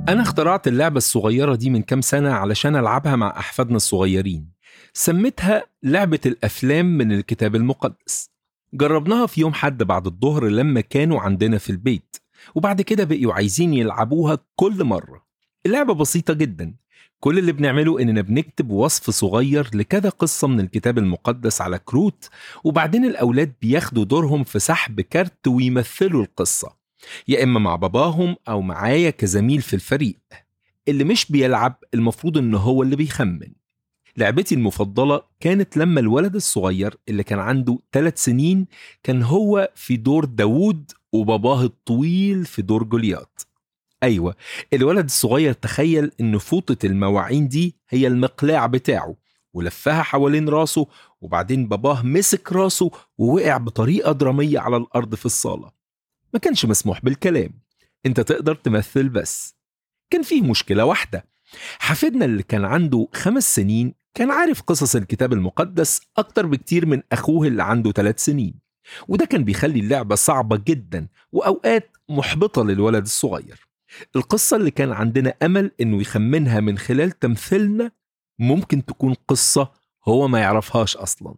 أنا اخترعت اللعبة الصغيرة دي من كام سنة علشان ألعبها مع أحفادنا الصغيرين سميتها لعبة الأفلام من الكتاب المقدس جربناها في يوم حد بعد الظهر لما كانوا عندنا في البيت وبعد كده بقيوا عايزين يلعبوها كل مرة اللعبة بسيطة جدا كل اللي بنعمله إننا بنكتب وصف صغير لكذا قصة من الكتاب المقدس على كروت وبعدين الأولاد بياخدوا دورهم في سحب كارت ويمثلوا القصة يا إما مع باباهم أو معايا كزميل في الفريق اللي مش بيلعب المفروض إن هو اللي بيخمن لعبتي المفضلة كانت لما الولد الصغير اللي كان عنده ثلاث سنين كان هو في دور داوود وباباه الطويل في دور جوليات أيوة الولد الصغير تخيل إن فوطة المواعين دي هي المقلاع بتاعه ولفها حوالين راسه وبعدين باباه مسك راسه ووقع بطريقة درامية على الأرض في الصالة ما كانش مسموح بالكلام انت تقدر تمثل بس كان فيه مشكلة واحدة حفيدنا اللي كان عنده خمس سنين كان عارف قصص الكتاب المقدس أكتر بكتير من أخوه اللي عنده ثلاث سنين وده كان بيخلي اللعبة صعبة جدا وأوقات محبطة للولد الصغير القصة اللي كان عندنا أمل إنه يخمنها من خلال تمثيلنا ممكن تكون قصة هو ما يعرفهاش أصلا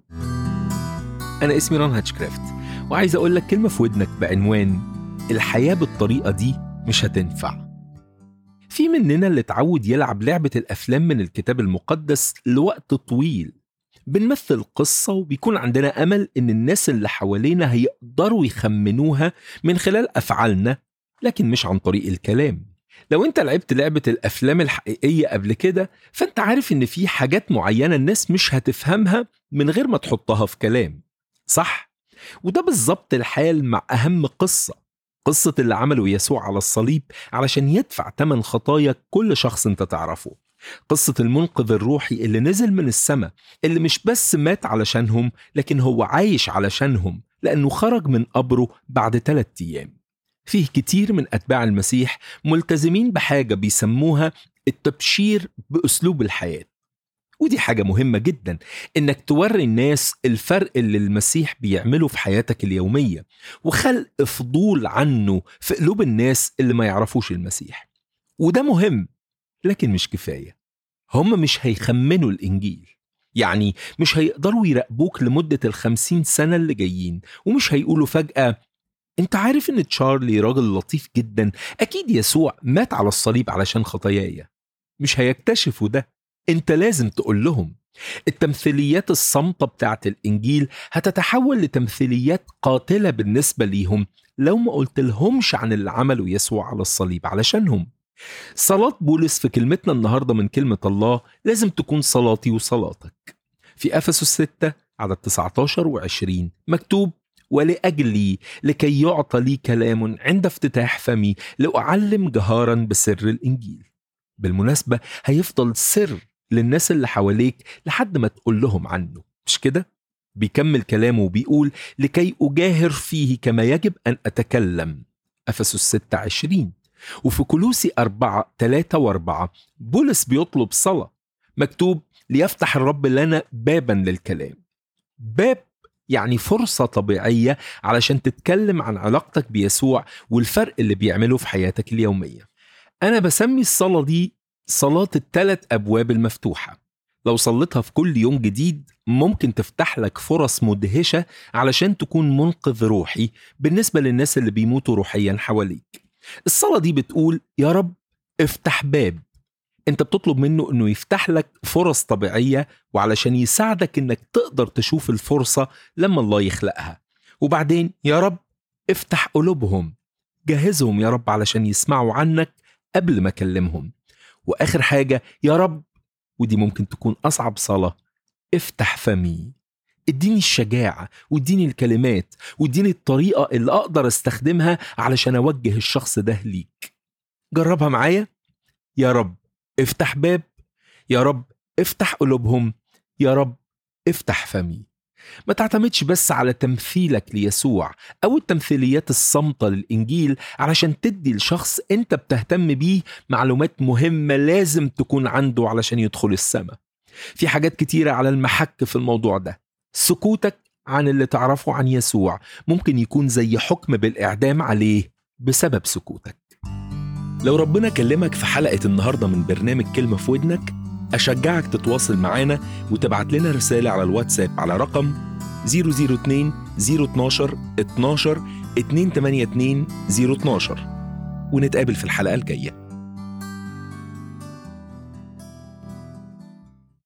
أنا اسمي ران هاتشكرافت وعايز أقول لك كلمة في ودنك بعنوان الحياة بالطريقة دي مش هتنفع في مننا اللي اتعود يلعب لعبة الأفلام من الكتاب المقدس لوقت طويل بنمثل قصة وبيكون عندنا أمل إن الناس اللي حوالينا هيقدروا يخمنوها من خلال أفعالنا لكن مش عن طريق الكلام لو انت لعبت لعبة الأفلام الحقيقية قبل كده فانت عارف إن في حاجات معينة الناس مش هتفهمها من غير ما تحطها في كلام صح؟ وده بالظبط الحال مع أهم قصة قصة اللي عمله يسوع على الصليب علشان يدفع تمن خطايا كل شخص انت تعرفه قصة المنقذ الروحي اللي نزل من السماء اللي مش بس مات علشانهم لكن هو عايش علشانهم لأنه خرج من قبره بعد ثلاثة أيام فيه كتير من أتباع المسيح ملتزمين بحاجة بيسموها التبشير بأسلوب الحياة ودي حاجة مهمة جدا إنك توري الناس الفرق اللي المسيح بيعمله في حياتك اليومية وخلق فضول عنه في قلوب الناس اللي ما يعرفوش المسيح وده مهم لكن مش كفاية هم مش هيخمنوا الإنجيل يعني مش هيقدروا يراقبوك لمدة الخمسين سنة اللي جايين ومش هيقولوا فجأة انت عارف ان تشارلي راجل لطيف جدا اكيد يسوع مات على الصليب علشان خطاياي مش هيكتشفوا ده انت لازم تقول لهم التمثيليات الصامتة بتاعت الإنجيل هتتحول لتمثيليات قاتلة بالنسبة ليهم لو ما قلت لهمش عن اللي عمله يسوع على الصليب علشانهم صلاة بولس في كلمتنا النهاردة من كلمة الله لازم تكون صلاتي وصلاتك في أفسس 6 عدد 19 و20 مكتوب ولأجلي لكي يعطى لي كلام عند افتتاح فمي لأعلم جهارا بسر الإنجيل بالمناسبة هيفضل سر للناس اللي حواليك لحد ما تقول لهم عنه مش كده؟ بيكمل كلامه وبيقول لكي أجاهر فيه كما يجب أن أتكلم أفسس 6 20 وفي كلوسي 4 3 و4 بولس بيطلب صلاة مكتوب ليفتح الرب لنا بابا للكلام باب يعني فرصة طبيعية علشان تتكلم عن علاقتك بيسوع والفرق اللي بيعمله في حياتك اليومية أنا بسمي الصلاة دي صلاة الثلاث أبواب المفتوحة لو صليتها في كل يوم جديد ممكن تفتح لك فرص مدهشة علشان تكون منقذ روحي بالنسبة للناس اللي بيموتوا روحيا حواليك الصلاة دي بتقول يا رب افتح باب انت بتطلب منه انه يفتح لك فرص طبيعية وعلشان يساعدك انك تقدر تشوف الفرصة لما الله يخلقها وبعدين يا رب افتح قلوبهم جهزهم يا رب علشان يسمعوا عنك قبل ما اكلمهم واخر حاجة يا رب ودي ممكن تكون اصعب صلاة افتح فمي اديني الشجاعة واديني الكلمات واديني الطريقة اللي اقدر استخدمها علشان اوجه الشخص ده ليك جربها معايا يا رب افتح باب يا رب افتح قلوبهم يا رب افتح فمي ما تعتمدش بس على تمثيلك ليسوع أو التمثيليات الصامتة للإنجيل علشان تدي لشخص أنت بتهتم بيه معلومات مهمة لازم تكون عنده علشان يدخل السماء في حاجات كتيرة على المحك في الموضوع ده سكوتك عن اللي تعرفه عن يسوع ممكن يكون زي حكم بالإعدام عليه بسبب سكوتك لو ربنا كلمك في حلقة النهاردة من برنامج كلمة في ودنك أشجعك تتواصل معانا وتبعت لنا رسالة على الواتساب على رقم 002 012 12 282 012 ونتقابل في الحلقة الجاية